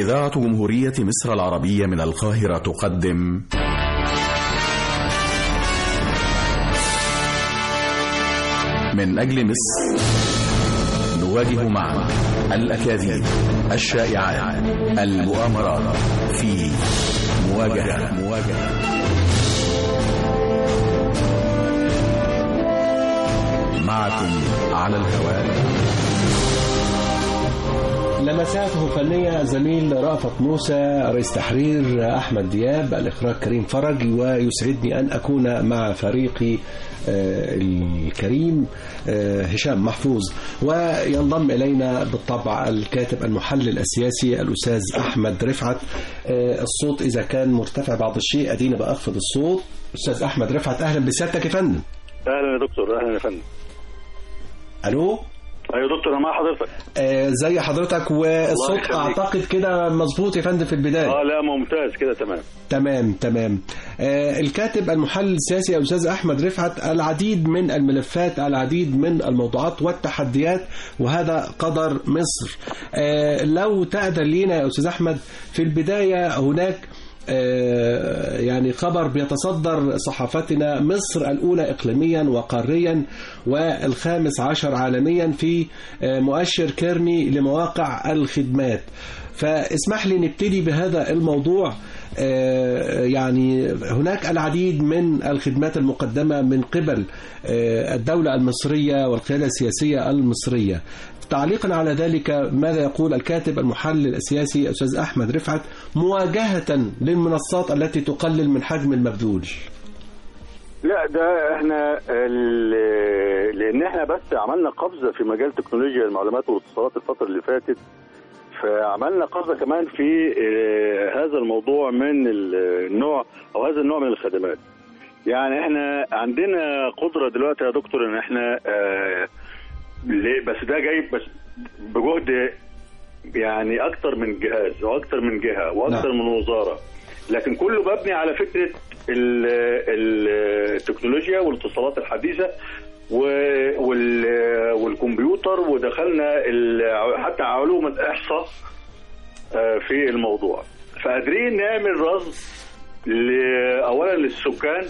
إذاعة جمهورية مصر العربية من القاهرة تقدم من أجل مصر نواجه معا الأكاذيب الشائعات المؤامرات في مواجهة مواجهة معكم على الهواء لمساته فنية زميل رأفت موسى رئيس تحرير أحمد دياب الإخراج كريم فرج ويسعدني أن أكون مع فريقي آه، الكريم آه، هشام محفوظ وينضم إلينا بالطبع الكاتب المحلل السياسي الأستاذ أحمد رفعت آه، الصوت إذا كان مرتفع بعض الشيء أدينا بأخفض الصوت أستاذ أحمد رفعت أهلا بسيادتك يا فندم اهلا يا دكتور اهلا يا فندم ألو ايوه يا دكتور انا مع حضرتك آه، زي حضرتك والصوت يخليك. أعتقد كده مظبوط يا فندم في البداية اه لا ممتاز كده تمام تمام تمام آه الكاتب المحلل السياسي الأستاذ أحمد رفعت العديد من الملفات العديد من الموضوعات والتحديات وهذا قدر مصر آه لو تأذن لينا يا أستاذ أحمد في البداية هناك آه، يعني خبر بيتصدر صحافتنا مصر الأولى إقليميا وقاريا والخامس عشر عالميا في آه، مؤشر كيرني لمواقع الخدمات فاسمح لي نبتدي بهذا الموضوع آه، يعني هناك العديد من الخدمات المقدمة من قبل آه، الدولة المصرية والقيادة السياسية المصرية تعليقا على ذلك ماذا يقول الكاتب المحلل السياسي أستاذ أحمد رفعت مواجهة للمنصات التي تقلل من حجم المبذول لا ده احنا ال- لان احنا بس عملنا قفزه في مجال تكنولوجيا المعلومات والاتصالات الفتره اللي فاتت فعملنا قفزه كمان في آه، هذا الموضوع من النوع او هذا النوع من الخدمات يعني احنا عندنا قدره دلوقتي يا دكتور ان احنا آه، ليه بس ده جاي بس بجهد يعني اكتر من جهاز واكتر من جهه واكتر نعم. من وزاره لكن كله مبني على فكره ال- ال- التكنولوجيا والاتصالات الحديثه و- وال- والكمبيوتر ودخلنا ال- حتى علوم الاحصاء آه، في الموضوع فقادرين نعمل رصد ل- اولا للسكان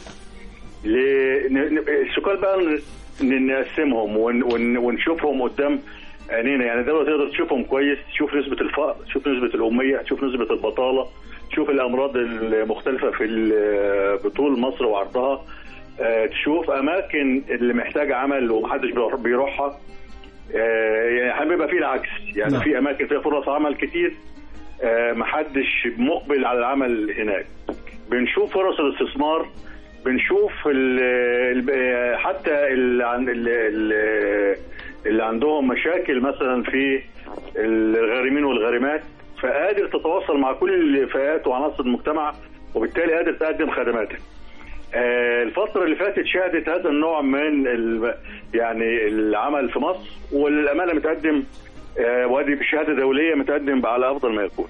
ل- ن- ن- السكان بقى ن- نقسمهم ون- ون- ونشوفهم قدام عينينا يعني دولة تقدر تشوفهم كويس تشوف نسبة الفقر تشوف نسبة الأمية تشوف نسبة البطالة تشوف الأمراض المختلفة في ال- بطول مصر وعرضها آه، تشوف أماكن اللي محتاجة عمل ومحدش بيروح- بيروحها آه، يعني هيبقى فيه العكس يعني نعم. في أماكن فيها فرص عمل كتير آه، محدش مقبل على العمل هناك بنشوف فرص الاستثمار بنشوف ال ال حتى اللي, عن ال- ال- اللي عندهم مشاكل مثلا في الغارمين والغارمات فقادر تتواصل مع كل فئات وعناصر المجتمع وبالتالي قادر تقدم خدماتك آه، الفترة اللي فاتت شهدت هذا النوع من ال- يعني العمل في مصر والأمانة متقدم آه، وادي بشهادة دولية متقدم على أفضل ما يكون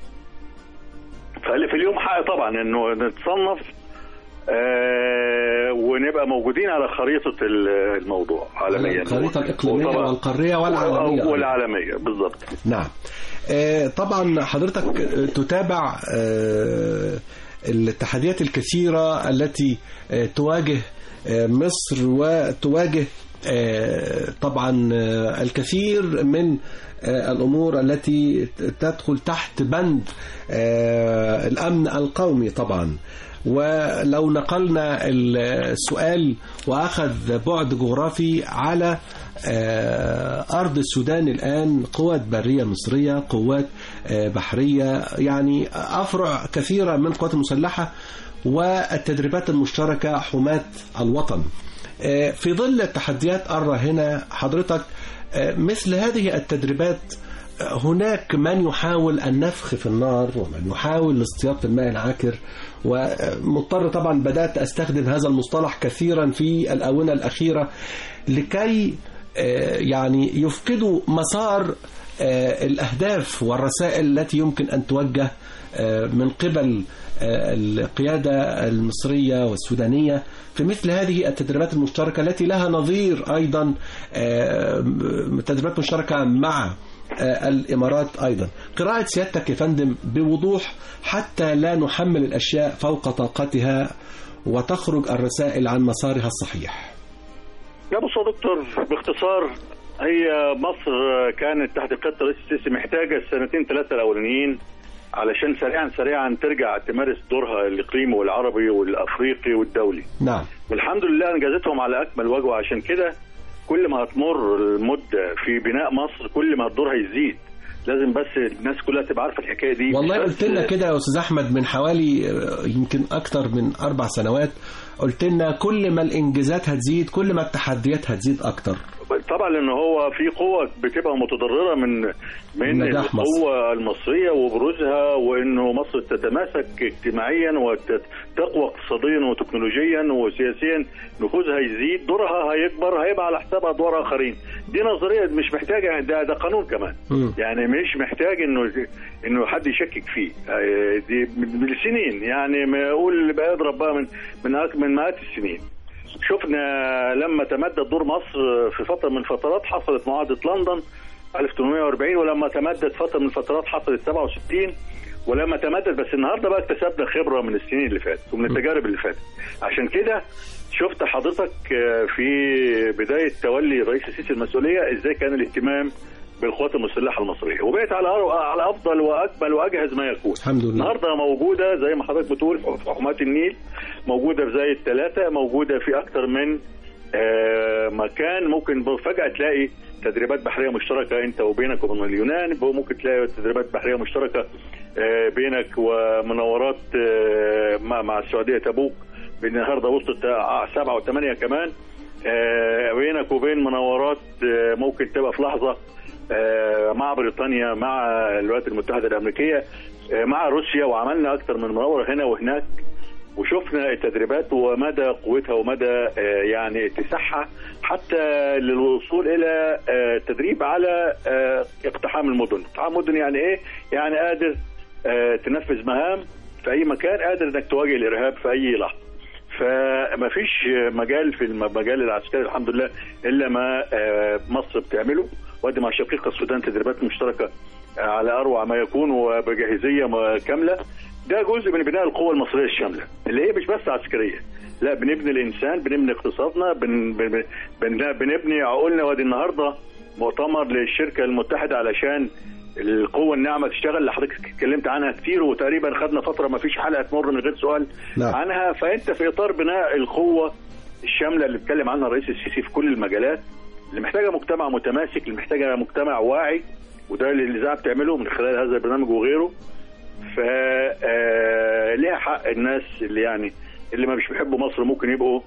فاللي في اليوم حق طبعا انه نتصنف آه ونبقى موجودين على خريطة ال- الموضوع عالميا الخريطة الإقليمية وطبعاً- والقارية والعالمية أيضاً. والعالمية بالضبط نعم آه، طبعا حضرتك آه، تتابع آه، التحديات الكثيرة التي آه، تواجه آه، مصر وتواجه آه، طبعا آه، الكثير من آه، الأمور التي تدخل تحت بند آه، الأمن القومي طبعا ولو نقلنا السؤال وأخذ بعد جغرافي على آه، أرض السودان الآن قوات برية مصرية قوات آه، بحرية يعني أفرع كثيرة من القوات المسلحة والتدريبات المشتركة حماة الوطن آه، في ظل التحديات الراهنة حضرتك آه، مثل هذه التدريبات هناك من يحاول النفخ في النار ومن يحاول اصطياد الماء العاكر ومضطر طبعا بدأت أستخدم هذا المصطلح كثيرا في الآونة الأخيرة لكي آه، يعني يفقدوا مسار آه، الأهداف والرسائل التي يمكن أن توجه آه، من قبل آه، القيادة المصرية والسودانية في مثل هذه التدريبات المشتركة التي لها نظير أيضا آه، تدريبات مشتركة مع آه، الإمارات أيضا قراءة سيادتك يا فندم بوضوح حتى لا نحمل الأشياء فوق طاقتها وتخرج الرسائل عن مسارها الصحيح لا بص يا دكتور باختصار هي مصر كانت تحت قيادة الرئيس السيسي محتاجة السنتين ثلاثة الأولانيين علشان سريعا سريعا ترجع تمارس دورها الإقليمي والعربي والأفريقي والدولي نعم والحمد لله انجزتهم على اكمل وجه وعشان كده كل ما هتمر المده في بناء مصر كل ما الدور هيزيد لازم بس الناس كلها تبقى عارفه الحكايه دي والله بس- قلت لنا كده يا استاذ احمد من حوالي آه، يمكن اكتر من اربع سنوات قلت لنا كل ما الانجازات هتزيد كل ما التحديات هتزيد اكتر طبعا لان هو في قوه بتبقى متضرره من من نجاح مصر. القوه المصريه وبروزها وانه مصر تتماسك اجتماعيا وتقوى اقتصاديا وتكنولوجيا وسياسيا نفوذها يزيد دورها هيكبر هيبقى على حساب ادوار اخرين دي نظريه مش محتاجه ده ده قانون كمان مم. يعني مش محتاج انه انه حد يشكك فيه آه، دي من من السنين يعني ما اقول بقى اضرب بقى من من أك- من مئات السنين شفنا لما تمدد دور مصر في فتره من الفترات حصلت معاهده لندن 1840 ولما تمدد فتره من الفترات حصلت 67 ولما تمدد بس النهارده بقى اكتسبنا خبره من السنين اللي فاتت ومن التجارب اللي فاتت عشان كده شفت حضرتك آه، في بدايه تولي الرئيس السيسي المسؤوليه ازاي كان الاهتمام بالقوات المسلحه المصريه وبقت على على افضل واكمل واجهز ما يكون الحمد لله النهارده موجوده زي ما حضرتك بتقول في حماة النيل موجوده في زي الثلاثه موجوده في اكثر من آه، مكان ممكن فجاه تلاقي تدريبات بحريه مشتركه انت وبينك وبين اليونان ممكن تلاقي تدريبات بحريه مشتركه آه، بينك ومناورات آه، مع مع السعوديه تبوك النهارده وصلت آه، سبعه وثمانيه كمان آه، بينك وبين مناورات آه، ممكن تبقى في لحظه آه، مع بريطانيا مع الولايات المتحده الامريكيه آه، مع روسيا وعملنا اكثر من مناوره هنا وهناك وشفنا التدريبات ومدى قوتها ومدى آه، يعني اتساعها حتى للوصول الى آه، تدريب على آه، اقتحام المدن، اقتحام المدن يعني ايه؟ يعني قادر آه، تنفذ مهام في اي مكان قادر انك تواجه الارهاب في اي لحظه. فما فيش مجال في المجال العسكري الحمد لله الا ما آه، مصر بتعمله وادي مع شقيقه السودان تدريبات مشتركه على اروع ما يكون وبجاهزيه ما- كامله ده جزء من بناء القوه المصريه الشامله اللي هي مش بس عسكريه لا بنبني الانسان بنبني اقتصادنا بن بن بن بنبني عقولنا وادي النهارده مؤتمر للشركه المتحده علشان القوة الناعمة تشتغل اللي حضرتك اتكلمت عنها كتير وتقريبا خدنا فترة ما فيش حلقة تمر من غير سؤال نعم. عنها فأنت في إطار بناء القوة الشاملة اللي اتكلم عنها الرئيس السيسي في كل المجالات اللي محتاجة مجتمع متماسك اللي محتاجة مجتمع واعي وده اللي الإذاعة بتعمله من خلال هذا البرنامج وغيره ف آه، ليها حق الناس اللي يعني اللي ما مش بيحبوا مصر ممكن يبقوا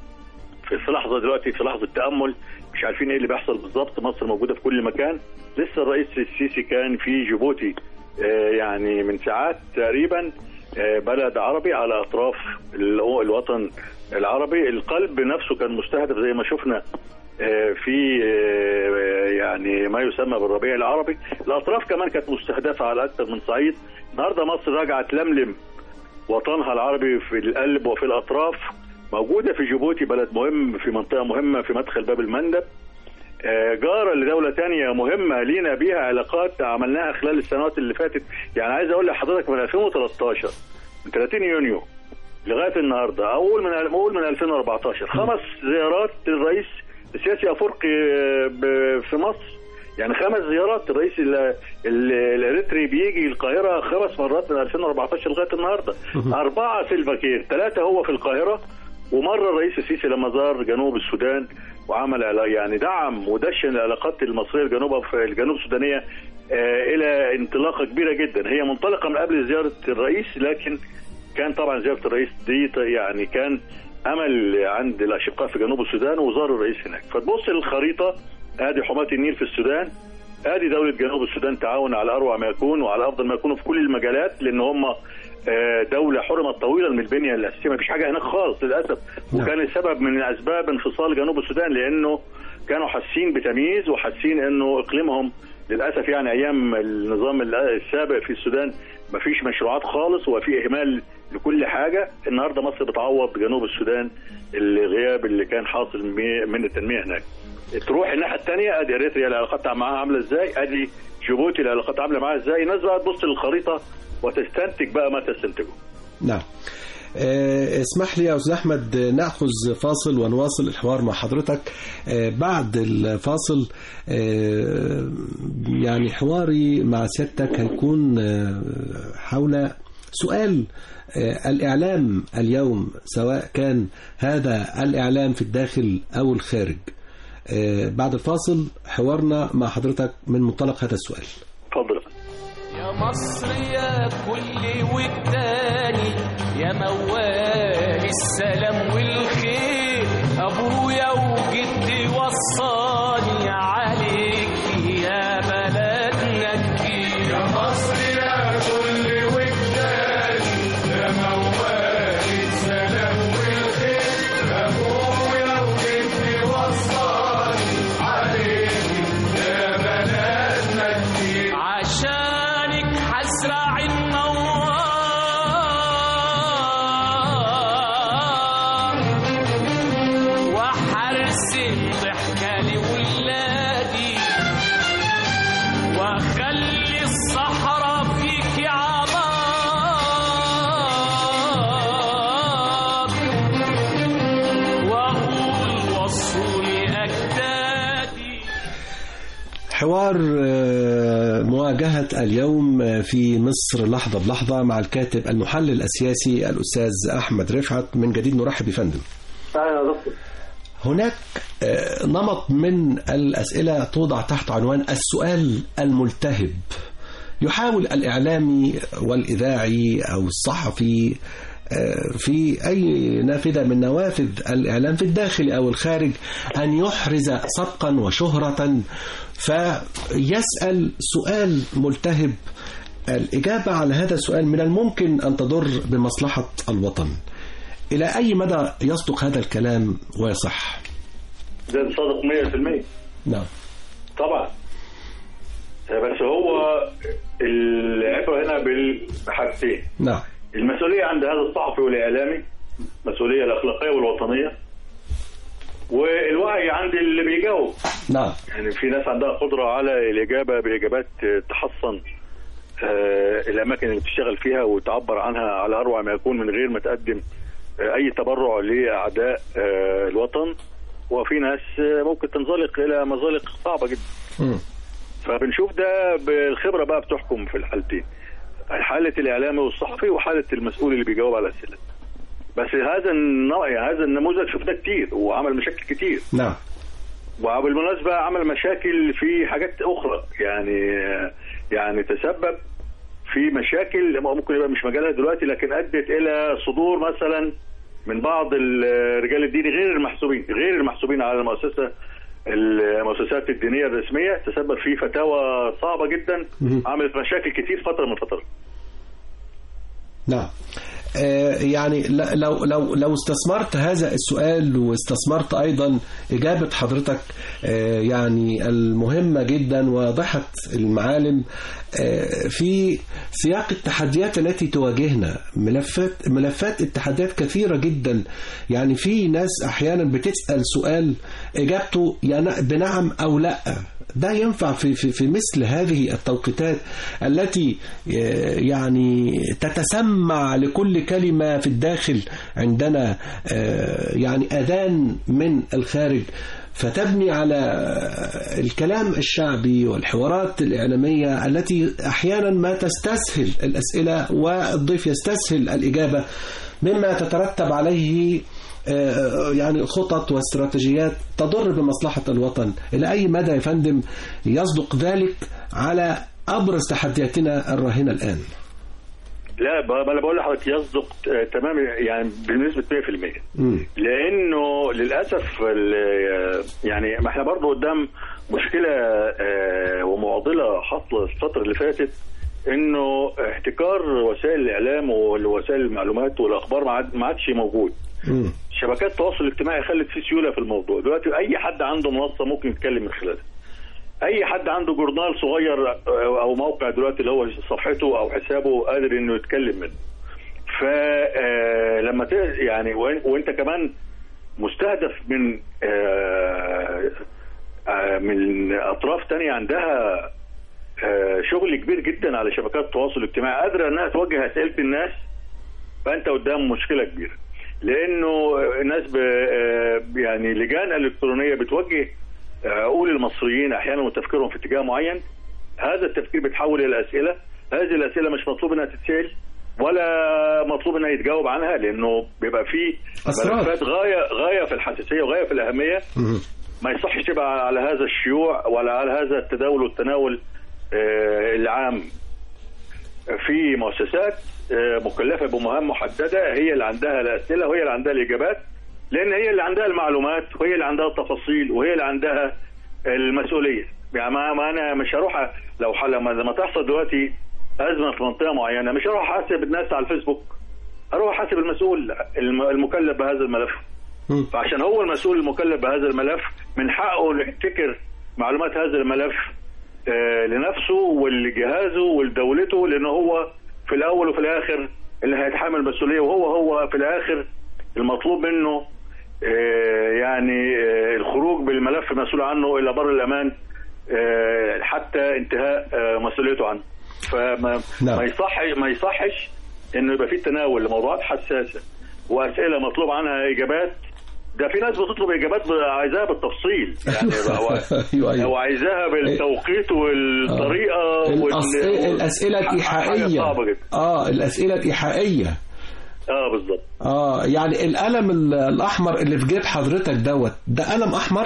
في في لحظه دلوقتي في لحظه تامل مش عارفين ايه اللي بيحصل بالظبط مصر موجوده في كل مكان لسه الرئيس السيسي كان في جيبوتي آه، يعني من ساعات تقريبا آه، بلد عربي على اطراف ال- الوطن العربي القلب نفسه كان مستهدف زي ما شفنا آه، في آه، يعني ما يسمى بالربيع العربي الاطراف كمان كانت مستهدفه على اكثر من صعيد النهارده مصر راجعه تلملم وطنها العربي في القلب وفي الاطراف موجوده في جيبوتي بلد مهم في منطقه مهمه في مدخل باب المندب آه، جاره لدوله تانية مهمه لينا بيها علاقات عملناها خلال السنوات اللي فاتت يعني عايز اقول لحضرتك من 2013 من 30 يونيو لغايه النهارده اقول من اقول من 2014 خمس زيارات للرئيس السياسي افريقي آه، ب- في مصر يعني خمس زيارات الرئيس ال- ال- الاريتري بيجي القاهره خمس مرات من 2014 لغايه النهارده اربعه سيلفا كير ثلاثه هو في القاهره ومره الرئيس السيسي لما زار جنوب السودان وعمل علا- يعني دعم ودشن العلاقات المصريه الجنوب الجنوب السودانيه آه، الى انطلاقه كبيره جدا هي منطلقه من قبل زياره الرئيس لكن كان طبعا زياره الرئيس دي ط- يعني كان امل عند الاشقاء في جنوب السودان وزار الرئيس هناك فتبص للخريطه ادي حماة النيل في السودان ادي دوله جنوب السودان تعاون على اروع ما يكون وعلى افضل ما يكون في كل المجالات لان هم آه، دولة حرمت طويلا من البنية الأساسية ما فيش حاجة هناك خالص للأسف نعم. وكان السبب من أسباب انفصال جنوب السودان لأنه كانوا حاسين بتمييز وحاسين أنه إقليمهم للأسف يعني أيام النظام السابق في السودان ما فيش مشروعات خالص وفي إهمال لكل حاجة النهاردة مصر بتعوض جنوب السودان الغياب اللي كان حاصل مي- من التنمية هناك تروح الناحية الثانية ادي اريتريا العلاقات معاها عاملة ازاي ادي جيبوتي العلاقات عامله معاها ازاي الناس بقى تبص للخريطه وتستنتج بقى ما تستنتجه نعم آه، اسمح لي يا استاذ احمد آه، ناخذ فاصل ونواصل الحوار مع حضرتك آه، بعد الفاصل آه، يعني حواري مع سيادتك هيكون آه، حول سؤال آه، الإعلام اليوم سواء كان هذا الإعلام في الداخل أو الخارج آه، بعد الفاصل حوارنا مع حضرتك من منطلق هذا السؤال اتفضل يا مصر يا كل والتاني يا موال السلام والخير ابويا وجدي وصاني عليك يا بلدنا كتير يا مصر يا كل والتاني يا موال السلام والخير ابويا وجدي وصاني عليك يا بلدنا كتير عشانك حزرع النوار وحرسم ضحكة لولادي واخلي الصحراء فيك عمار واقول وصولي اجدادي حوار آه، مواجهة اليوم آه، في مصر لحظة بلحظة مع الكاتب المحلل السياسي الأستاذ أحمد رفعت من جديد نرحب بفندم اهلا يا دكتور هناك آه، نمط من الأسئلة توضع تحت عنوان السؤال الملتهب يحاول الإعلامي والإذاعي أو الصحفي آه، في أي نافذة من نوافذ الإعلام في الداخل أو الخارج أن يحرز سبقا وشهرة فيسأل سؤال ملتهب الإجابة على هذا السؤال من الممكن أن تضر بمصلحة الوطن إلى أي مدى يصدق هذا الكلام ويصح ده صادق 100% نعم طبعا بس هو العبره هنا بحاجتين نعم المسؤوليه عند هذا الصحفي والاعلامي المسؤوليه الاخلاقيه والوطنيه والوعي عند اللي بيجاوب نعم يعني في ناس عندها قدره على الاجابه باجابات تحصن آه، الاماكن اللي بتشتغل فيها وتعبر عنها على اروع ما يكون من غير ما تقدم آه، اي تبرع لاعداء آه، الوطن وفي ناس آه، ممكن تنزلق الى مزالق صعبه جدا مم. فبنشوف ده بالخبره بقى بتحكم في الحالتين حاله الاعلامي والصحفي وحاله المسؤول اللي بيجاوب على الاسئله بس هذا النوع هذا النموذج شفناه كتير وعمل مشاكل كتير نعم وبالمناسبه عمل مشاكل في حاجات اخرى يعني يعني تسبب في مشاكل ممكن يبقى مش مجالها دلوقتي لكن ادت الى صدور مثلا من بعض ال- رجال الدين غير المحسوبين غير المحسوبين على المؤسسه المؤسسات الدينيه الرسميه تسبب في فتاوى صعبه جدا مهم. عملت مشاكل كتير فتره من فترات نعم آه، يعني ل- لو لو لو استثمرت هذا السؤال واستثمرت ايضا اجابه حضرتك آه، يعني المهمه جدا واضحه المعالم آه، في سياق التحديات التي تواجهنا ملفات ملفات التحديات كثيره جدا يعني في ناس احيانا بتسال سؤال اجابته يا ن- بنعم او لا ده ينفع في في في مثل هذه التوقيتات التي آه، يعني تتسمع لكل كلمة في الداخل عندنا آه، يعني أذان من الخارج فتبني على الكلام الشعبي والحوارات الإعلامية التي أحيانا ما تستسهل الأسئلة والضيف يستسهل الإجابة مما تترتب عليه آه، يعني خطط واستراتيجيات تضر بمصلحة الوطن إلى أي مدى يا فندم يصدق ذلك على أبرز تحدياتنا الراهنة الآن لا ب- انا بقول لحضرتك يصدق آه، تمام يعني بنسبه 100% مم. لانه للاسف ال- يعني ما احنا برضه قدام مشكله آه، ومعضله حاصله الفتره اللي فاتت انه احتكار وسائل الاعلام ووسائل المعلومات والاخبار ما عاد- ما عادش موجود مم. شبكات التواصل الاجتماعي خلت فيه سيوله في الموضوع دلوقتي اي حد عنده منصه ممكن يتكلم من خلالها اي حد عنده جورنال صغير او موقع دلوقتي اللي هو صفحته او حسابه قادر انه يتكلم منه فلما يعني وإن- وانت كمان مستهدف من آه، آه، من اطراف تانية عندها آه، شغل كبير جدا على شبكات التواصل الاجتماعي قادره انها توجه اسئله الناس فانت قدام مشكله كبيره لانه الناس ب آه، يعني لجان الكترونيه بتوجه عقول المصريين احيانا وتفكيرهم في اتجاه معين هذا التفكير بيتحول الى اسئله هذه الاسئله مش مطلوب انها تتسال ولا مطلوب انها يتجاوب عنها لانه بيبقى فيه أسرار. ملفات غايه غايه في الحساسيه وغايه في الاهميه مم. ما يصحش تبقى على هذا الشيوع ولا على هذا التداول والتناول آه، العام في مؤسسات آه، مكلفه بمهام محدده هي اللي عندها الاسئله وهي اللي عندها الاجابات لان هي اللي عندها المعلومات وهي اللي عندها التفاصيل وهي اللي عندها المسؤوليه يعني ما, ما انا مش هروح أ- لو ح- لما لما تحصل دلوقتي ازمه في منطقه معينه مش هروح احاسب الناس على الفيسبوك هروح احاسب المسؤول الم- المكلف بهذا الملف مم. فعشان هو المسؤول المكلف بهذا الملف من حقه انه يحتكر معلومات هذا الملف آه، لنفسه ولجهازه ولدولته لانه هو في الاول وفي الاخر اللي هيتحمل المسؤوليه وهو هو في الاخر المطلوب منه آه، يعني آه، الخروج بالملف المسؤول عنه الى بر الامان آه، حتى انتهاء آه، مسؤوليته عنه فما نعم. ما يصح ما يصحش انه يبقى في تناول لموضوعات حساسه واسئله مطلوب عنها اجابات ده في ناس بتطلب اجابات عايزاها بالتفصيل يعني هو أيوة، أيوة. هو عايزاها بالتوقيت والطريقه الأس- وال- الأسئلة حاجة الإيحائية صعبه جدا اه الأسئلة الإيحائية اه بالظبط اه يعني القلم ال- الأحمر اللي في جيب حضرتك دوت ده قلم أحمر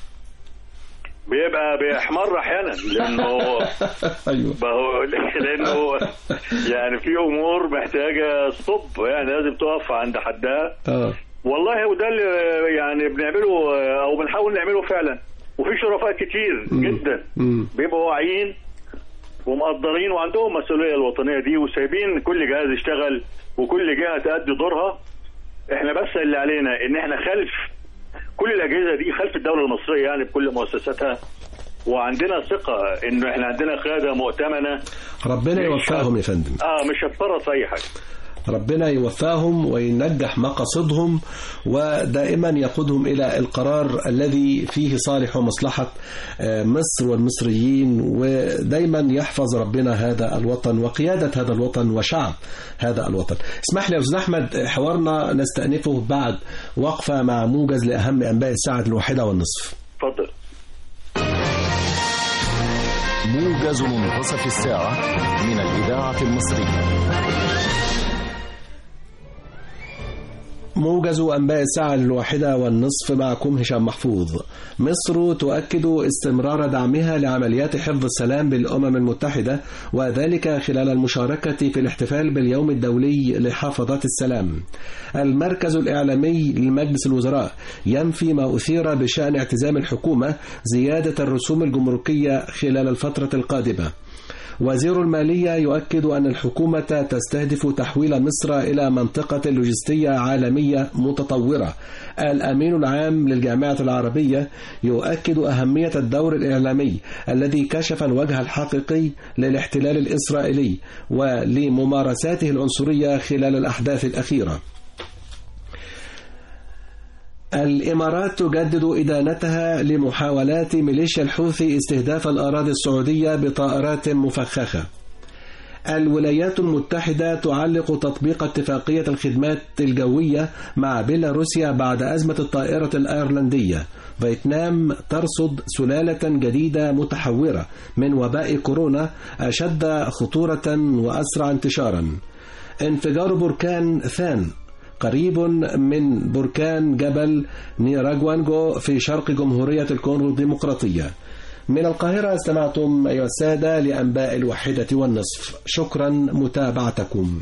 بيبقى بيحمر احيانا لانه أيوه ما هو لانه يعني في امور محتاجه ستوب يعني لازم تقف عند حدها اه والله وده اللي يعني بنعمله او بنحاول نعمله فعلا وفي شرفاء كتير مم. جدا مم. بيبقوا واعيين ومقدرين وعندهم مسؤوليه الوطنيه دي وسايبين كل جهاز يشتغل وكل جهه تأدي دورها احنا بس اللي علينا ان احنا خلف كل الاجهزه دي خلف الدوله المصريه يعني بكل مؤسساتها وعندنا ثقه انه احنا عندنا قياده مؤتمنه ربنا يوفقهم يا فندم اه مش هتفرط في اي حاجه ربنا يوفقهم وينجح مقاصدهم ودائما يقودهم إلى القرار الذي فيه صالح ومصلحة آه، مصر والمصريين ودائما يحفظ ربنا هذا الوطن وقيادة هذا الوطن وشعب هذا الوطن اسمح لي يا أستاذ أحمد حوارنا نستأنفه بعد وقفة مع موجز لأهم أنباء الساعة الواحدة والنصف اتفضل موجز منتصف الساعة من الإذاعة المصرية موجز أنباء الساعة الواحدة والنصف معكم هشام محفوظ مصر تؤكد استمرار دعمها لعمليات حفظ السلام بالأمم المتحدة وذلك خلال المشاركة في الاحتفال باليوم الدولي لحافظات السلام المركز الإعلامي لمجلس الوزراء ينفي ما أثير بشأن اعتزام الحكومة زيادة الرسوم الجمركية خلال الفترة القادمة وزير المالية يؤكد أن الحكومة تستهدف تحويل مصر إلى منطقة لوجستية عالمية متطورة الأمين العام للجامعة العربية يؤكد أهمية الدور الإعلامي الذي كشف الوجه الحقيقي للاحتلال الإسرائيلي ولممارساته العنصرية خلال الأحداث الأخيرة الإمارات تجدد إدانتها لمحاولات ميليشيا الحوثي استهداف الأراضي السعودية بطائرات مفخخة الولايات المتحدة تعلق تطبيق اتفاقية الخدمات الجوية مع بيلاروسيا بعد أزمة الطائرة الأيرلندية فيتنام ترصد سلالة جديدة متحورة من وباء كورونا أشد خطورة وأسرع انتشارا انفجار بركان ثان قريب من بركان جبل نيراجوانجو في شرق جمهورية الكونغو الديمقراطية من القاهرة استمعتم أيها السادة لأنباء الواحدة والنصف شكرا متابعتكم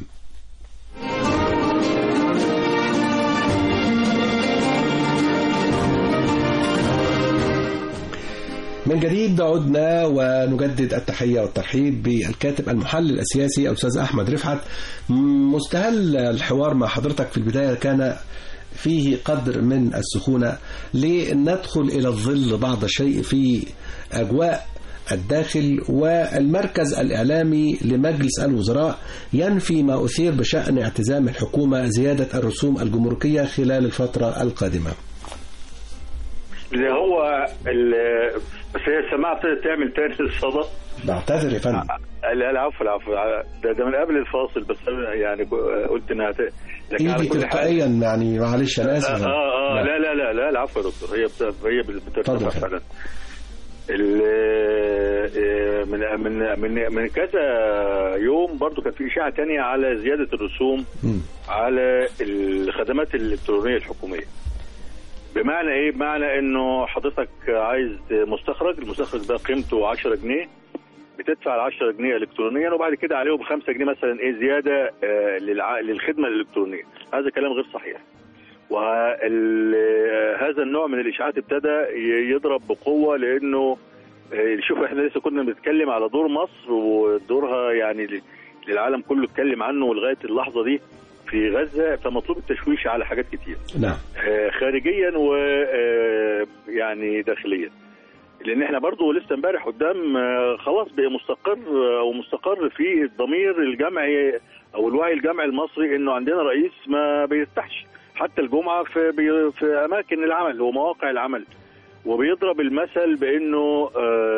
من جديد عدنا ونجدد التحية والترحيب بالكاتب المحلل السياسي الأستاذ أحمد رفعت مستهل الحوار مع حضرتك في البداية كان فيه قدر من السخونة لندخل إلى الظل بعض الشيء في أجواء الداخل والمركز الإعلامي لمجلس الوزراء ينفي ما أثير بشأن اعتزام الحكومة زيادة الرسوم الجمركية خلال الفترة القادمة اللي هو ال- بس هي السماعه ابتدت تعمل تاني الصدى بعتذر يا فندم لا العفو العفو ده, ده من قبل الفاصل بس أنا يعني قلت انها ت... لكن على ايدي كل حال تلقائيا يعني معلش انا اسف اه اه لا لا لا لا العفو يا دكتور هي بت... هي بترتفع اتفضل. فعلا ال- آه، من من من من كذا يوم برضو كان في اشاعه تانية على زياده الرسوم مم. على الخدمات الالكترونيه الحكوميه بمعنى ايه بمعنى انه حضرتك عايز مستخرج المستخرج ده قيمته 10 جنيه بتدفع ال 10 جنيه الكترونيا وبعد كده عليهم 5 جنيه مثلا ايه زياده آه، للع- للخدمه الالكترونيه هذا كلام غير صحيح وهذا النوع من الاشاعات ابتدى ي- يضرب بقوه لانه آه، شوف احنا لسه كنا بنتكلم على دور مصر ودورها يعني ل- للعالم كله اتكلم عنه لغايه اللحظه دي في غزه فمطلوب التشويش على حاجات كتير نعم آه، خارجيا و آه، يعني داخليا لان احنا برضو لسه امبارح قدام آه، خلاص بقى مستقر آه، او مستقر في الضمير الجمعي او الوعي الجمعي المصري انه عندنا رئيس ما بيرتاحش حتى الجمعه في بي- في اماكن العمل ومواقع العمل وبيضرب المثل بانه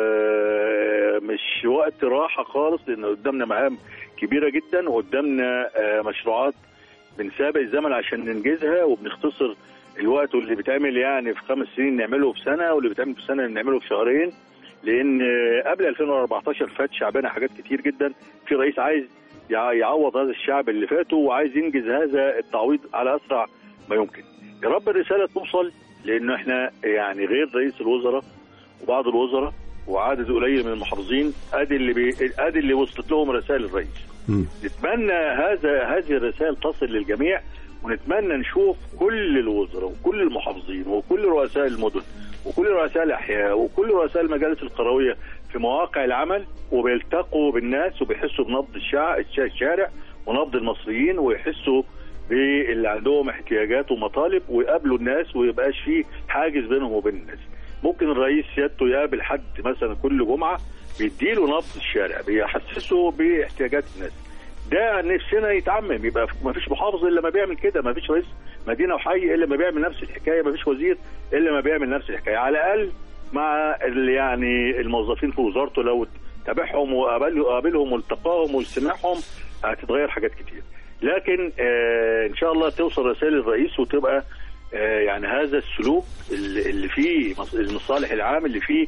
آه، مش وقت راحه خالص لان قدامنا مهام كبيره جدا وقدامنا آه، مشروعات بنسابق الزمن عشان ننجزها وبنختصر الوقت واللي بيتعمل يعني في خمس سنين نعمله في سنه واللي بيتعمل في سنه نعمله في شهرين لان آه، قبل 2014 فات شعبنا حاجات كتير جدا في رئيس عايز يع- يعوض هذا الشعب اللي فاته وعايز ينجز هذا التعويض على اسرع ما يمكن يا رب الرساله توصل لانه احنا يعني غير رئيس الوزراء وبعض الوزراء وعدد قليل من المحافظين ادي اللي بي... ادي اللي وصلت لهم رسائل الرئيس مم. نتمنى هذا هذه الرسائل تصل للجميع ونتمنى نشوف كل الوزراء وكل المحافظين وكل رؤساء المدن وكل رؤساء الاحياء وكل رؤساء المجالس القرويه في مواقع العمل وبيلتقوا بالناس وبيحسوا بنبض الشع- الش- الشارع ونبض المصريين ويحسوا باللي عندهم احتياجات ومطالب ويقابلوا الناس ويبقاش فيه حاجز بينهم وبين الناس ممكن الرئيس سيادته يقابل حد مثلا كل جمعه بيديله نبض الشارع بيحسسه باحتياجات الناس ده نفسنا يتعمم يبقى ما فيش محافظ الا ما بيعمل كده ما فيش رئيس مدينه وحي الا ما بيعمل نفس الحكايه ما فيش وزير الا ما بيعمل نفس الحكايه على الاقل مع ال- يعني الموظفين في وزارته لو تابعهم وقابل- وقابلهم والتقاهم واستماعهم هتتغير حاجات كتير لكن آه ان شاء الله توصل رسائل الرئيس وتبقى آه يعني هذا السلوك اللي اللي فيه مص- المصالح العام اللي فيه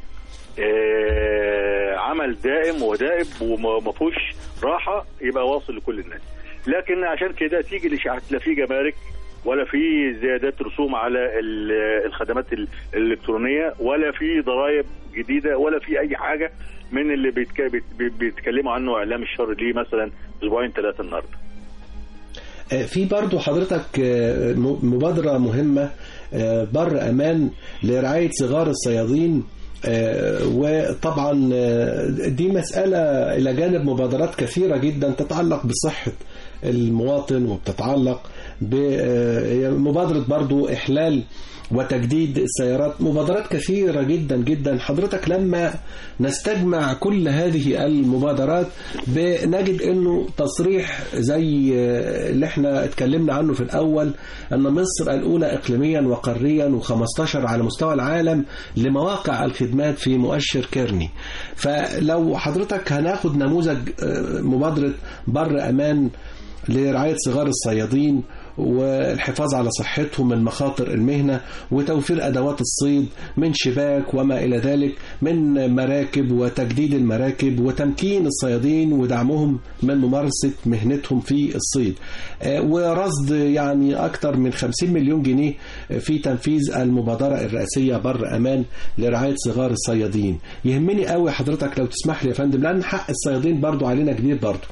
آه عمل دائم ودائب وما فيهوش راحه يبقى واصل لكل الناس لكن عشان كده تيجي الاشاعات لا في جمارك ولا في زيادات رسوم على ال- الخدمات ال- الالكترونيه ولا في ضرائب جديده ولا في اي حاجه من اللي بيتك- بيت- بيتكلموا عنه اعلام الشر ليه مثلا اسبوعين ثلاثه النهارده آه، في برضو حضرتك آه، م- مبادرة مهمة آه، بر أمان لرعاية صغار الصيادين آه، وطبعا آه، دي مسألة إلى جانب مبادرات كثيرة جدا تتعلق بصحة المواطن وبتتعلق بمبادرة برضو إحلال وتجديد السيارات مبادرات كثيرة جدا جدا حضرتك لما نستجمع كل هذه المبادرات بنجد انه تصريح زي اللي احنا اتكلمنا عنه في الاول ان مصر الاولى اقليميا وقاريا و15 على مستوى العالم لمواقع الخدمات في مؤشر كيرني فلو حضرتك هناخد نموذج آه، مبادرة بر امان لرعاية صغار الصيادين والحفاظ على صحتهم من مخاطر المهنة وتوفير أدوات الصيد من شباك وما إلى ذلك من مراكب وتجديد المراكب وتمكين الصيادين ودعمهم من ممارسة مهنتهم في الصيد آه، ورصد يعني أكثر من 50 مليون جنيه في تنفيذ المبادرة الرئاسية بر أمان لرعاية صغار الصيادين يهمني قوي حضرتك لو تسمح لي يا فندم لأن حق الصيادين برضو علينا كبير برضو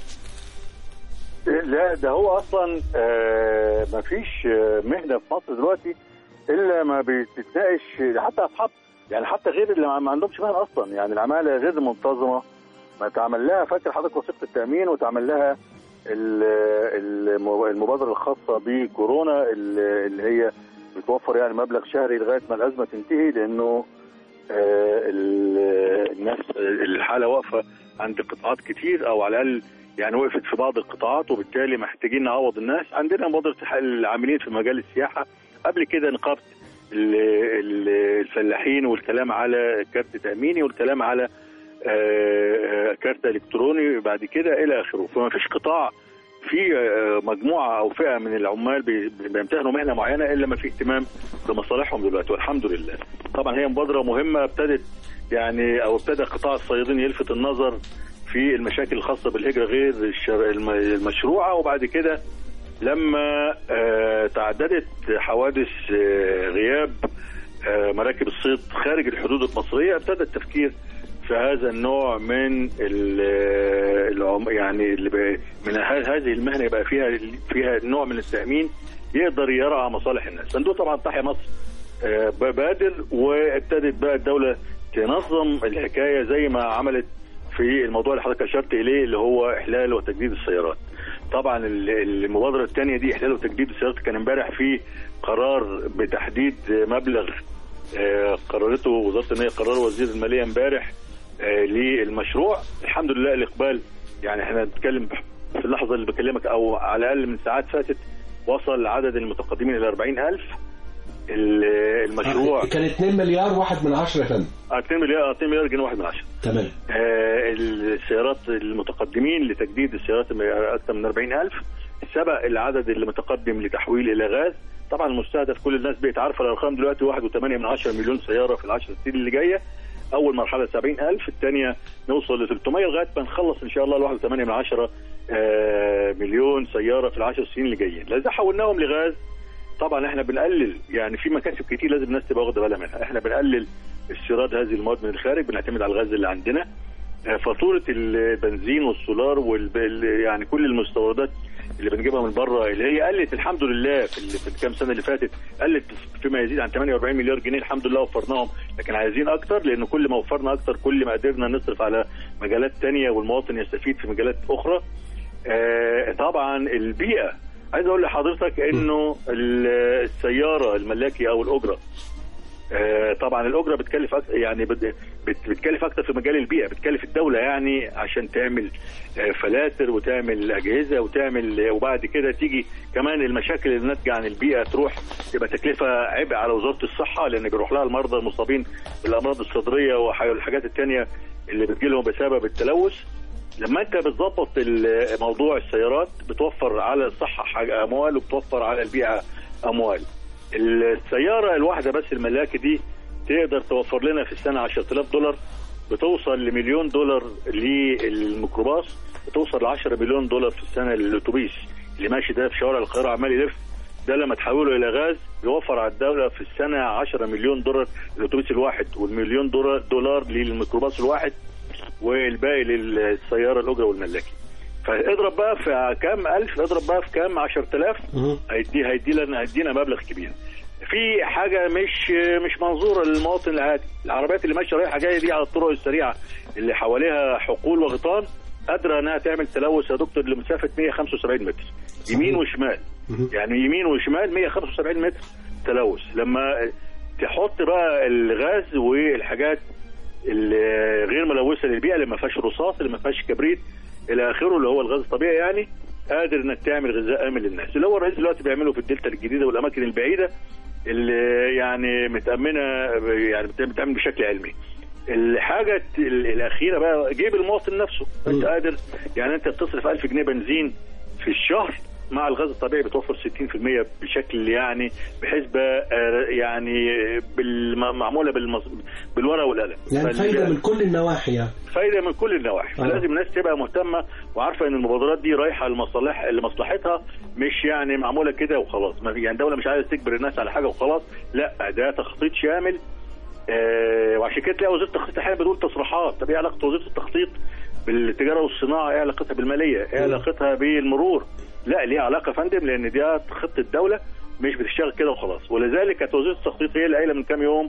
لا ده هو اصلا آه ما فيش آه، مهنه في مصر دلوقتي الا ما بتتناقش حتى اصحاب يعني حتى غير اللي ما ما عندهمش مهنه اصلا يعني العماله غير منتظمه ما تعمل لها فاكر حضرتك وثيقه التامين وتعمل لها ال- الم- المبادره الخاصه بكورونا اللي اللي هي بتوفر يعني مبلغ شهري لغايه ما الازمه تنتهي لانه آه، ال- الناس الحاله واقفه عند قطاعات كتير او على الاقل يعني وقفت في بعض القطاعات وبالتالي محتاجين نعوض الناس عندنا مبادره العاملين في مجال السياحه قبل كده نقابه ال- ال- الفلاحين والكلام على كارت تاميني والكلام على آه، كارت الكتروني بعد كده الى اخره فما فيش قطاع في آه، مجموعه او فئه من العمال بي- بيمتهنوا مهنه معينه الا ما في اهتمام بمصالحهم دلوقتي والحمد لله طبعا هي مبادره مهمه ابتدت يعني او ابتدى قطاع الصيادين يلفت النظر في المشاكل الخاصه بالهجره غير الشر- الم- المشروعه وبعد كده لما آه، تعددت حوادث آه، غياب آه، مراكب الصيد خارج الحدود المصريه ابتدى التفكير في هذا النوع من ال- العم يعني اللي بقى- من ه- هذه المهنه يبقى فيها فيها نوع من التامين يقدر يرعى مصالح الناس صندوق طبعا تحيا مصر آه، بادر وابتدت بقى الدوله تنظم الحكايه زي ما عملت في الموضوع اللي حضرتك اشرت اليه اللي هو احلال وتجديد السيارات. طبعا ال- المبادره الثانيه دي احلال وتجديد السيارات كان امبارح في قرار بتحديد مبلغ آه، قررته وزاره الماليه قرار وزير الماليه امبارح آه، للمشروع الحمد لله الاقبال يعني احنا بنتكلم في اللحظه اللي بكلمك او على الاقل من ساعات فاتت وصل عدد المتقدمين الى 40000 ال- المشروع كان 2 مليار واحد من عشرة يا فندم 2 مليار 2 مليار جنيه واحد من عشرة تمام آه، السيارات المتقدمين لتجديد السيارات اكثر من 40000 سبق العدد اللي متقدم لتحويل الى غاز طبعا المستهدف كل الناس بقت عارفه الارقام دلوقتي 1.8 من 10 مليون سياره في العشر سنين اللي جايه اول مرحله 70000 الثانيه نوصل ل 300 لغايه ما نخلص ان شاء الله ال 1.8 من 10 آه، مليون سياره في العشر سنين اللي جايين اذا حولناهم لغاز طبعا احنا بنقلل يعني في مكاسب كتير لازم الناس تبقى واخده بالها منها احنا بنقلل استيراد هذه المواد من الخارج بنعتمد على الغاز اللي عندنا آه، فاتوره البنزين والسولار والب... يعني كل المستوردات اللي بنجيبها من بره اللي هي قلت الحمد لله في, ال... في الكام سنه اللي فاتت قلت فيما يزيد عن 48 مليار جنيه الحمد لله وفرناهم لكن عايزين اكتر لان كل ما وفرنا اكتر كل ما قدرنا نصرف على مجالات تانية والمواطن يستفيد في مجالات اخرى آه، طبعا البيئه عايز اقول لحضرتك انه ال- السياره الملاكي او الاجره آه، طبعا الاجره بتكلف أك... يعني بت... بت- بتكلف اكتر في مجال البيئه بتكلف الدوله يعني عشان تعمل آه، فلاتر وتعمل اجهزه وتعمل وبعد كده تيجي كمان المشاكل اللي ناتجه عن البيئه تروح تبقى تكلفه عبء على وزاره الصحه لان بيروح لها المرضى المصابين بالامراض الصدريه والحاجات الثانيه اللي بتجيلهم بسبب التلوث لما انت بتظبط ال- موضوع السيارات بتوفر على الصحه حاجة اموال وبتوفر على البيئه اموال السياره الواحده بس الملاكي دي تقدر توفر لنا في السنه 10000 دولار بتوصل لمليون دولار للميكروباص بتوصل ل 10 مليون دولار في السنه للاتوبيس اللي ماشي ده في شوارع القاهره عمال يلف ده لما تحوله الى غاز يوفر على الدوله في السنه 10 مليون دولار للاتوبيس الواحد والمليون دولار دولار للميكروباص الواحد والباقي للسياره الاجره والملاكي فاضرب بقى في كام الف اضرب بقى في كام 10000 مهم. هيدي هيدي لنا هيدينا مبلغ كبير في حاجه مش مش منظوره للمواطن العادي العربيات اللي ماشيه رايحه جايه دي على الطرق السريعه اللي حواليها حقول وغيطان قادره انها تعمل تلوث يا دكتور لمسافه 175 متر يمين وشمال مهم. يعني يمين وشمال 175 متر تلوث لما تحط بقى الغاز والحاجات الغير ملوثه للبيئه اللي ما فيهاش رصاص اللي ما فيهاش كبريت الى اخره اللي هو الغاز الطبيعي يعني قادر انك تعمل غذاء امن للناس اللي هو الرئيس دلوقتي بيعمله في الدلتا الجديده والاماكن البعيده اللي يعني متامنه يعني بتعمل بشكل علمي الحاجة ال- الأخيرة بقى جيب المواطن نفسه أنت قادر يعني أنت بتصرف 1000 جنيه بنزين في الشهر مع الغاز الطبيعي بتوفر 60% بشكل يعني بحسبة آه، يعني بالم- معمولة بالمص... بالورقة والقلم يعني فاللي- فايدة من كل النواحي يعني فايده من كل النواحي آه. فلازم الناس تبقى مهتمه وعارفه ان المبادرات دي رايحه لمصالح لمصلحتها مش يعني معموله كده وخلاص ما في يعني الدوله مش عايزه تجبر الناس على حاجه وخلاص لا ده تخطيط شامل آه وعشان كده تلاقي وزيره التخطيط احيانا بتقول تصريحات طب ايه علاقه وزيره التخطيط بالتجاره والصناعه ايه علاقتها بالماليه ايه علاقتها بالمرور لا ليها علاقه يا فندم لان دي خطه الدوله مش بتشتغل كده وخلاص ولذلك كانت وزيره التخطيط هي اللي قايله من كام يوم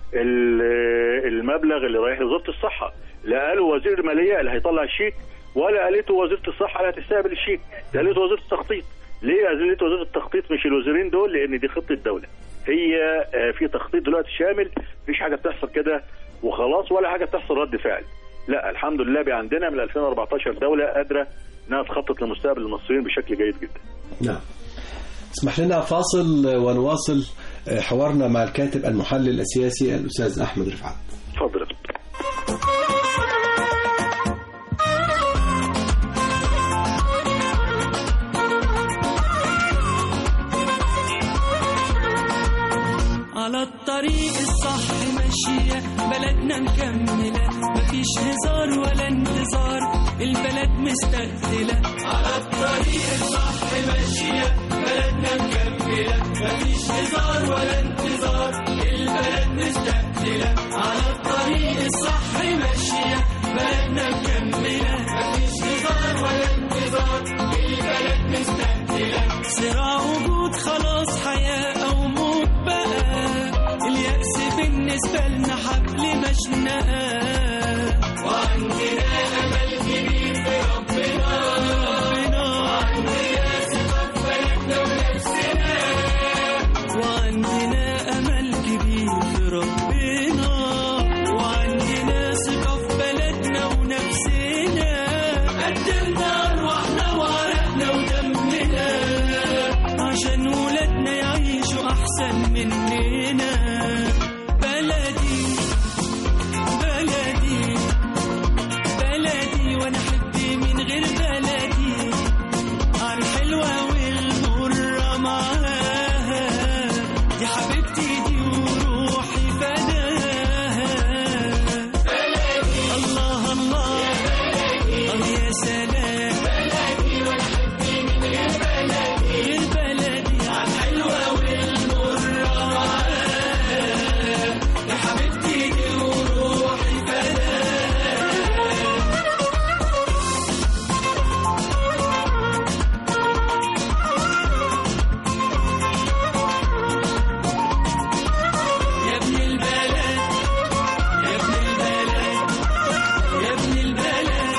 ال- المبلغ اللي رايح لوزاره الصحه لا قالوا وزير الماليه اللي هيطلع الشيك ولا قالته وزيره الصحه اللي هتستقبل الشيك ده قالته وزيره التخطيط ليه قالته وزيره التخطيط مش الوزيرين دول لان دي خطه الدوله هي آه، في تخطيط دلوقتي شامل مفيش حاجه بتحصل كده وخلاص ولا حاجه بتحصل رد فعل لا الحمد لله بقى عندنا من 2014 دوله قادره انها تخطط لمستقبل المصريين بشكل جيد جدا نعم اسمح لنا فاصل ونواصل حوارنا مع الكاتب المحلل السياسي الأستاذ أحمد رفعت اتفضل يا فندم. على الطريق الصح ماشية بلدنا مكملة مفيش هزار ولا انتظار البلد مستقتلة على الطريق الصح ماشية بلدنا مكملة مفيش هزار ولا انتظار البلد مستقتلة على الطريق الصح ماشية بلدنا مكملة مفيش هزار ولا انتظار البلد مستقتلة صراع وجود خلاص حياة أو موت بقى اليأس بالنسبة لنا حبل مشنقة وعندنا أمل كبير في ربنا ربنا وعندنا ثقة في بلدنا ونفسنا وعندنا أمل كبير في ربنا وعندنا ثقة في بلدنا ونفسنا قدمنا أرواحنا وعرقنا ودمنا عشان ولادنا يعيشوا أحسن مننا بلدي بلدي بلدي وأنا حبي من غير بلدي عن حلوة والمرة معاها دي حبيبتي دي وروحي فداها الله الله اه يا سلام غير بلدي عن حلوة والمرة معاها يا حبيبتي دي وروحي فداها يا ابن البلد يا ابن البلد يا ابن البلد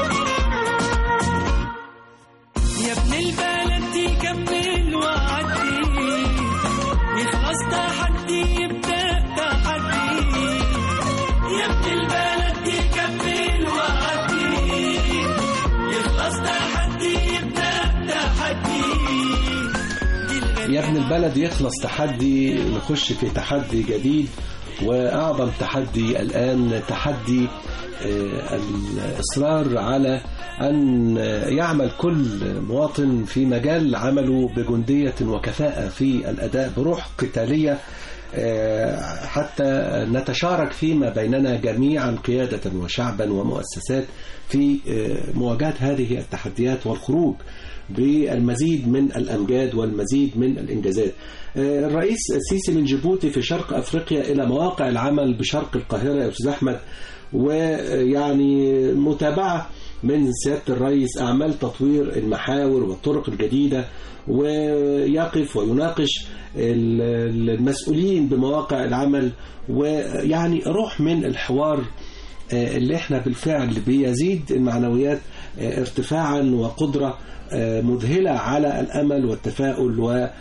يا ابن البلد يكمل وعدي يخلص تحدي يبدأ تحدي يا ابن البلد يكمل وعدي يخلص تحدي يبدأ تحدي دي الغنية يا ابن البلد يخلص تحدي نخش في تحدي جديد وأعظم تحدي الآن تحدي آه، الإصرار على أن يعمل كل مواطن في مجال عمله بجندية وكفاءة في الأداء بروح قتالية آه، حتى نتشارك فيما بيننا جميعا قيادة وشعبا ومؤسسات في آه، مواجهة هذه التحديات والخروج بالمزيد من الأمجاد والمزيد من الإنجازات آه، الرئيس السيسي من جيبوتي في شرق أفريقيا إلى مواقع العمل بشرق القاهرة يا أستاذ أحمد ويعني متابعة من سيادة الرئيس أعمال تطوير المحاور والطرق الجديدة ويقف ويناقش ال- المسؤولين بمواقع العمل ويعني روح من الحوار آه، اللي احنا بالفعل بيزيد المعنويات آه، ارتفاعا وقدرة آه، مذهلة على الأمل والتفاؤل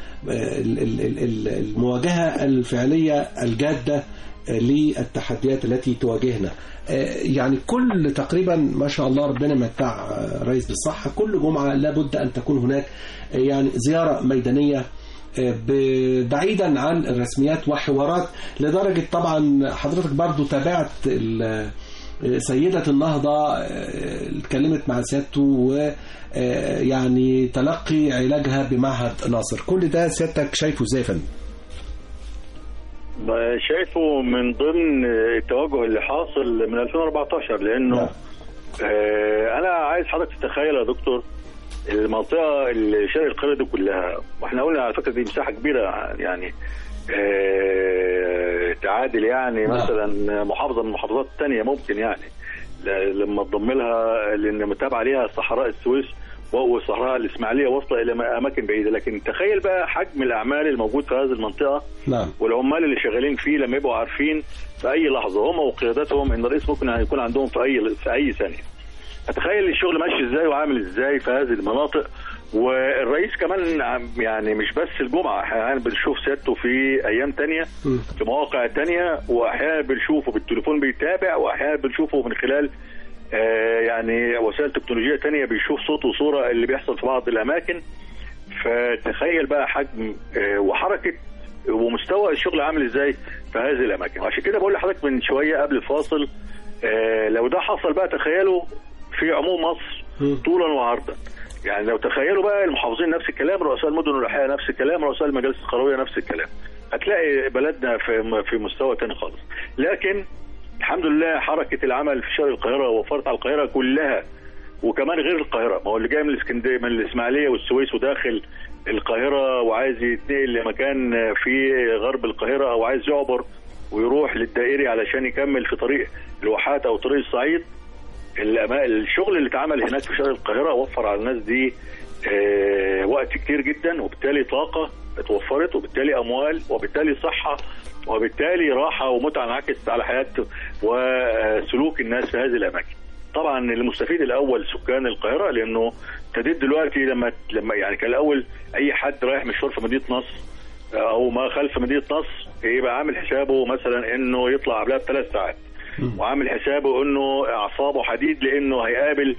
والمواجهة الفعلية الجادة آه، للتحديات التي تواجهنا آه، يعني كل تقريبا ما شاء الله ربنا متع آه، رئيس بالصحة كل جمعة لابد أن تكون هناك آه، يعني زيارة ميدانية ب- بعيدا عن الرسميات وحوارات لدرجة طبعا حضرتك برضو تابعت ال- سيدة النهضة آه، اتكلمت مع سيادته ويعني تلقي علاجها بمعهد ناصر كل ده سيادتك شايفه ازاي يا فندم؟ شايفه من ضمن التوجه اللي حاصل من 2014 لانه نعم. آه انا عايز حضرتك تتخيل يا دكتور المنطقه اللي شرق القاهره دي كلها واحنا قلنا على فكره دي مساحه كبيره يعني آه تعادل يعني نعم. مثلا محافظه من المحافظات الثانيه ممكن يعني ل- لما تضم لها لان متابعه ليها صحراء السويس والصحراء الاسماعيليه واصله الى اماكن بعيده لكن تخيل بقى حجم الاعمال الموجود في هذه المنطقه نعم والعمال اللي شغالين فيه لما يبقوا عارفين في اي لحظه هم وقياداتهم ان الرئيس ممكن يكون عندهم في اي في اي ثانيه. اتخيل الشغل ماشي ازاي وعامل ازاي في هذه المناطق والرئيس كمان عم- يعني مش بس الجمعه احيانا بنشوف سيادته في ايام تانية مم. في مواقع تانية واحيانا بنشوفه بالتليفون بيتابع واحيانا بنشوفه من خلال آه، يعني وسائل تكنولوجيه تانية بيشوف صوت وصوره اللي بيحصل في بعض الاماكن فتخيل بقى حجم آه، وحركه ومستوى الشغل عامل ازاي في هذه الاماكن وعشان كده بقول لحضرتك من شويه قبل الفاصل آه، لو ده حصل بقى تخيلوا في عموم مصر مم. طولا وعرضا يعني لو تخيلوا بقى المحافظين نفس الكلام رؤساء المدن والأحياء نفس الكلام رؤساء المجالس القروية نفس الكلام هتلاقي بلدنا في في مستوى تاني خالص لكن الحمد لله حركة العمل في شرق القاهرة وفرت على القاهرة كلها وكمان غير القاهرة ما هو اللي جاي من الاسكندرية من الإسماعيلية والسويس وداخل القاهرة وعايز يتنقل لمكان في غرب القاهرة أو عايز يعبر ويروح للدائري علشان يكمل في طريق الواحات أو طريق الصعيد الأما- الشغل اللي اتعمل هناك في شرق القاهرة وفر على الناس دي آه، وقت كتير جدا وبالتالي طاقة اتوفرت وبالتالي أموال وبالتالي صحة وبالتالي راحة ومتعة انعكست على حياة وسلوك الناس في هذه الأماكن طبعا المستفيد الأول سكان القاهرة لأنه ابتديت دلوقتي لما لما يعني كان الأول أي حد رايح مشوار في مدينة نصر أو ما خلف مدينة نصر يبقى عامل حسابه مثلا إنه يطلع قبلها بثلاث ساعات وعامل حسابه انه اعصابه حديد لانه هيقابل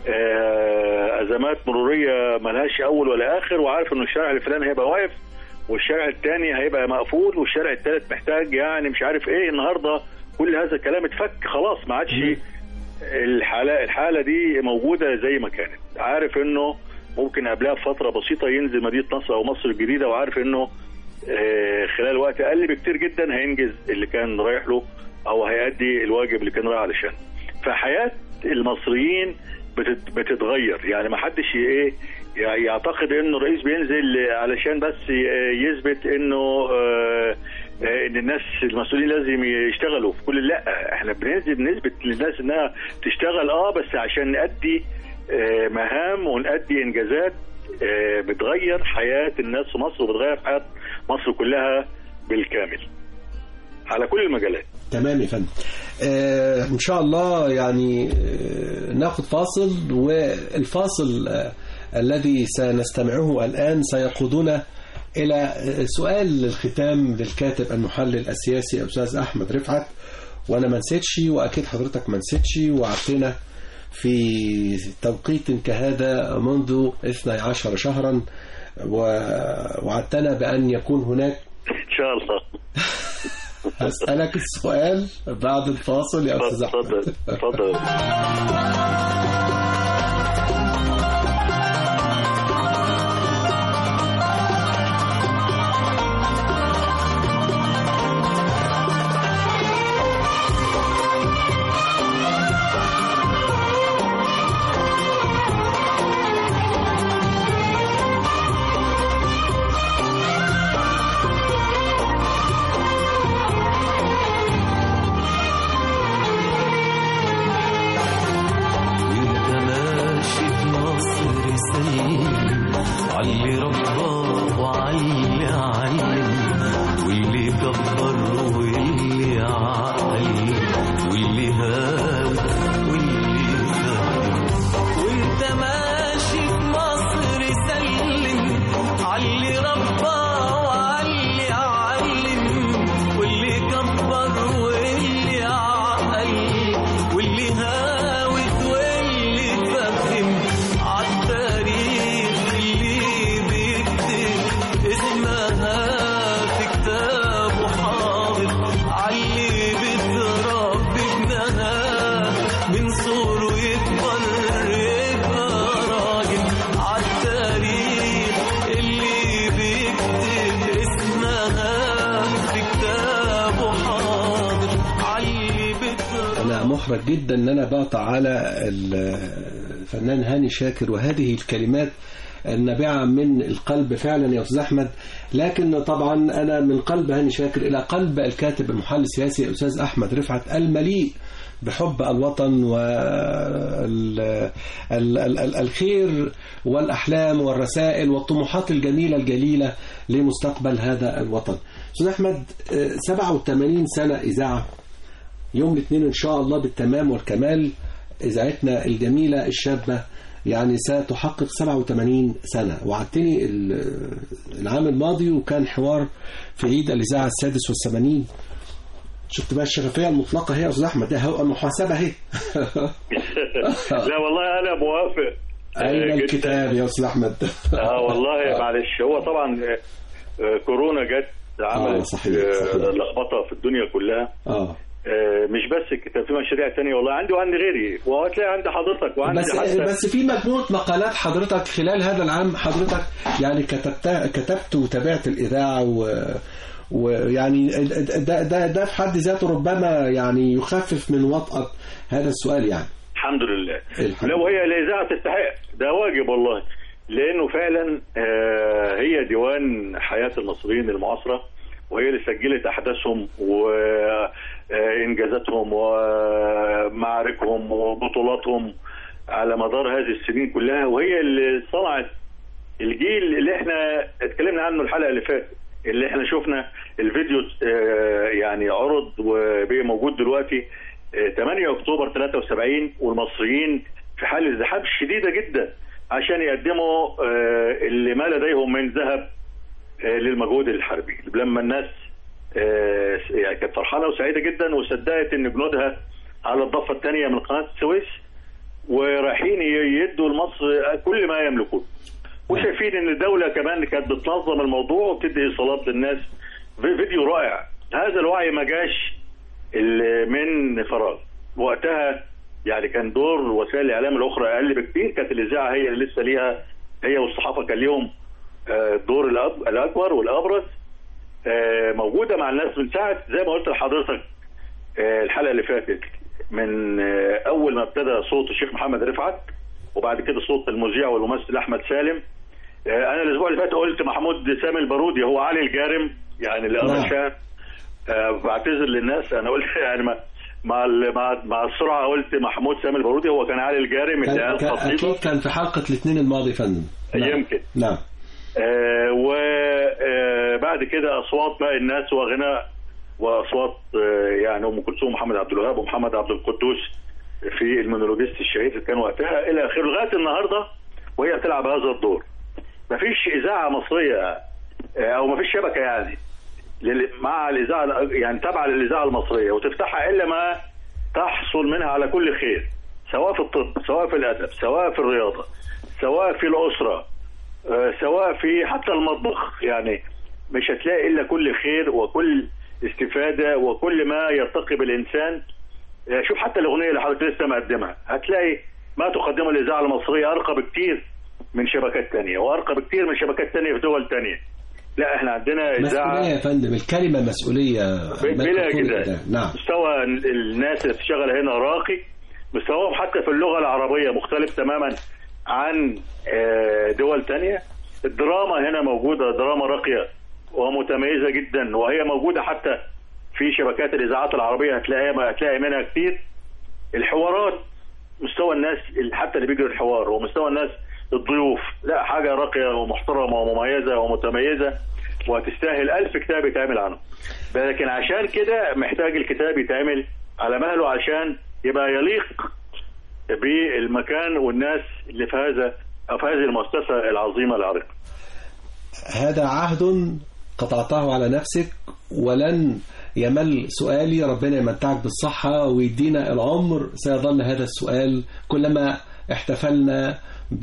آه، ازمات مروريه ملهاش اول ولا اخر وعارف انه الشارع الفلاني هيبقى واقف والشارع الثاني هيبقى مقفول والشارع الثالث محتاج يعني مش عارف ايه النهارده كل هذا الكلام اتفك خلاص ما عادش الحاله الحاله دي موجوده زي ما كانت عارف انه ممكن قبلها بفتره بسيطه ينزل مدينه نصر او مصر الجديده وعارف انه آه، خلال وقت اقل بكتير جدا هينجز اللي كان رايح له او هيأدي الواجب اللي كان رايح علشان فحياه المصريين بتت- بتتغير يعني ما حدش ي- ايه يع- يعتقد انه الرئيس بينزل علشان بس ي- يثبت انه آه، آه، ان الناس المسؤولين لازم يشتغلوا في كل لا احنا بننزل نثبت للناس انها تشتغل اه بس عشان نأدي آه، مهام ونأدي انجازات آه، بتغير حياه الناس في مصر وبتغير حياه مصر كلها بالكامل على كل المجالات تمام يا فندم آه ان شاء الله يعني آه ناخد فاصل والفاصل آه الذي سنستمعه الآن سيقودنا إلى آه، سؤال الختام للكاتب المحلل السياسي الأستاذ أحمد رفعت وأنا ما نسيتش وأكيد حضرتك ما نسيتش وعدتنا في توقيت كهذا منذ 12 شهرا ووعدتنا بأن يكون هناك ان شاء الله هسألك السؤال بعد الفاصل يا أستاذ اتفضل أحمد اتفضل وانت ماشي في مصر سليم علي رباه وعلي علم واللي كبر واللي عقل واللي هاوي واللي فهم وانت ماشي في مصر سلم علي رباه وعلي علم واللي كبر واللي عقل واللي هاوت واللي فهم عالتاريخ اللي بيكتب اسمها في كتابه حاضر علي بتربي ابنها من صغره يكبر يبقى راجل عالتاريخ اللي بيكتب اسمها في كتابه حاضر علي بتربي أنا محرج جدا أن أنا بقطع على الفنان هاني شاكر وهذه الكلمات النابعة من القلب فعلا يا أستاذ أحمد لكن طبعا أنا من قلب هاني شاكر إلى قلب الكاتب المحلل السياسي الأستاذ أحمد رفعت المليء بحب الوطن والخير والأحلام والرسائل والطموحات الجميلة الجليلة لمستقبل هذا الوطن أستاذ أحمد آه، 87 سنة إذاعة يوم الاثنين إن شاء الله بالتمام والكمال إذاعتنا الجميلة الشابة يعني ستحقق 87 سنة وعدتني ال- العام الماضي وكان حوار في عيد الإذاعة السادس والثمانين شفت بقى الشفافية المطلقة هي يا أستاذ أحمد ده هو المحاسبة اهي لا والله انا موافق أين آه، جداً. الكتاب يا أستاذ أحمد اه والله معلش هو طبعا آه، كورونا جت آه، عملت صحيح، آه، صحيح. لخبطه في الدنيا كلها آه آه، مش بس كان في مشاريع تانية والله عندي وعندي غيري وهتلاقي عندي حضرتك وعندي بس حتى بس في مجموعه مقالات حضرتك خلال هذا العام حضرتك يعني كتبت كتبت وتابعت الاذاعه و ويعني ده ده ده في حد ذاته ربما يعني يخفف من وطأة هذا السؤال يعني الحمد لله الحمد لو هي الإذاعة تستحق ده واجب والله لأنه فعلا آه، هي ديوان حياة المصريين المعاصرة وهي اللي سجلت أحداثهم وإنجازاتهم ومعاركهم وبطولاتهم على مدار هذه السنين كلها وهي اللي صنعت الجيل اللي احنا اتكلمنا عنه الحلقة اللي فاتت اللي احنا شفنا الفيديو آه، يعني عرض وبقى موجود دلوقتي آه، 8 اكتوبر 73 والمصريين في حاله ازدحام شديده جدا عشان يقدموا آه، اللي ما لديهم من ذهب آه، للمجهود الحربي لما الناس آه، يعني كانت فرحانه وسعيده جدا وصدقت ان جنودها على الضفه الثانيه من قناه السويس ورايحين ي- يدوا لمصر كل ما يملكون وشايفين ان الدوله كمان كانت بتنظم الموضوع وبتدي ايصالات للناس في فيديو رائع هذا الوعي ما جاش ال- من فراغ وقتها يعني كان دور وسائل الاعلام الاخرى اقل بكتير كانت الاذاعه هي اللي لسه ليها هي والصحافه كان ليهم آه، الدور الأب- الاكبر والابرز آه، موجوده مع الناس من ساعه زي ما قلت لحضرتك آه، الحلقه اللي فاتت من آه، اول ما ابتدى صوت الشيخ محمد رفعت وبعد كده صوت المذيع والممثل احمد سالم آه، انا الاسبوع اللي فات قلت محمود سامي البارودي هو علي الجارم يعني اللي نعم. قرا شاه آه، بعتذر للناس انا قلت يعني ما مع ال- مع مع السرعه قلت محمود سامي البارودي هو كان علي الجارم اللي كان قال كان قصيده اكيد كان في حلقه الاثنين الماضي يا فندم نعم. يمكن نعم وبعد كده اصوات باقي الناس وغناء واصوات آه، يعني ام كلثوم محمد عبد الوهاب ومحمد عبد القدوس في المونولوجيست الشهير اللي كان وقتها الى اخره لغايه النهارده وهي بتلعب هذا الدور مفيش اذاعه مصريه آه، او مفيش شبكه يعني لل- مع الاذاعه الأ- يعني تابعه للاذاعه المصريه وتفتحها الا ما تحصل منها على كل خير سواء في الطب سواء في الادب سواء في الرياضه سواء في الاسره آه، سواء في حتى المطبخ يعني مش هتلاقي الا كل خير وكل استفاده وكل ما يرتقي بالانسان آه، شوف حتى الاغنيه اللي حضرتك لسه مقدمها هتلاقي ما تقدمه الاذاعه المصريه ارقى بكتير من شبكات تانية وارقى بكتير من شبكات تانية في دول تانية لا احنا عندنا اذاعه مسؤوليه يا فندم الكلمه مسؤوليه بلا تكون كده إذاعة. نعم مستوى الناس اللي بتشتغل هنا راقي مستواهم حتى في اللغه العربيه مختلف تماما عن آه، دول تانية الدراما هنا موجوده دراما راقيه ومتميزه جدا وهي موجوده حتى في شبكات الاذاعات العربيه هتلاقيها هتلاقي منها كتير الحوارات مستوى الناس حتى اللي بيجري الحوار ومستوى الناس الضيوف لا حاجه راقيه ومحترمه ومميزه ومتميزه وهتستاهل ألف كتاب يتعمل عنه لكن عشان كده محتاج الكتاب يتعمل على مهله عشان يبقى يليق بالمكان والناس اللي في هذا أو في هذه المؤسسة العظيمة العريقة هذا عهد قطعته على نفسك ولن يمل سؤالي ربنا يمتعك بالصحة ويدينا العمر سيظل هذا السؤال كلما احتفلنا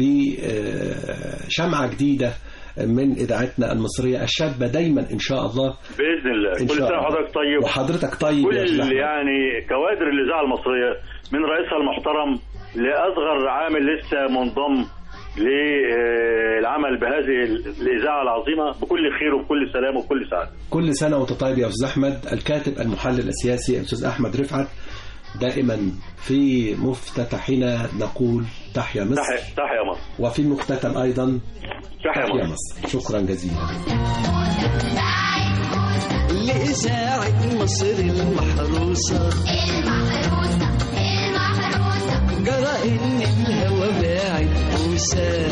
بشمعة جديدة من إذاعتنا المصرية الشابة دايما إن شاء الله بإذن الله إن كل شاء سنة الله. حضرتك طيب وحضرتك طيب يا أستاذ كل أحمد. يعني كوادر الإذاعة المصرية من رئيسها المحترم لأصغر عامل لسه منضم للعمل بهذه الإذاعة العظيمة بكل خير وبكل سلام وبكل سعادة كل سنة وأنت طيب يا أستاذ أحمد الكاتب المحلل السياسي الأستاذ أحمد رفعت دائما في مفتتحنا نقول تحيا مصر تحيا تحيا مصر وفي المختتم أيضا تحيا تحيا مصر مصر شكرا جزيلا لإذاعة مصر المحروسة جرى إن الهوى باعت موسى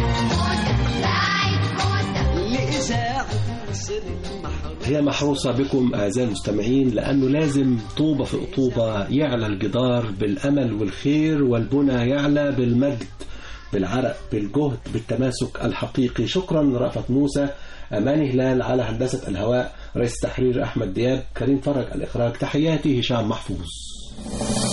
لإذاعة مصر المحروسة هي محروسة بكم أعزائي المستمعين لأنه لازم طوبة في طوبة يعلى الجدار بالأمل والخير والبنى يعلى بالمجد بالعرق بالجهد بالتماسك الحقيقي شكرا رأفت موسى أماني هلال على هندسة الهواء رئيس تحرير أحمد دياب كريم فرج الإخراج تحياتي هشام محفوظ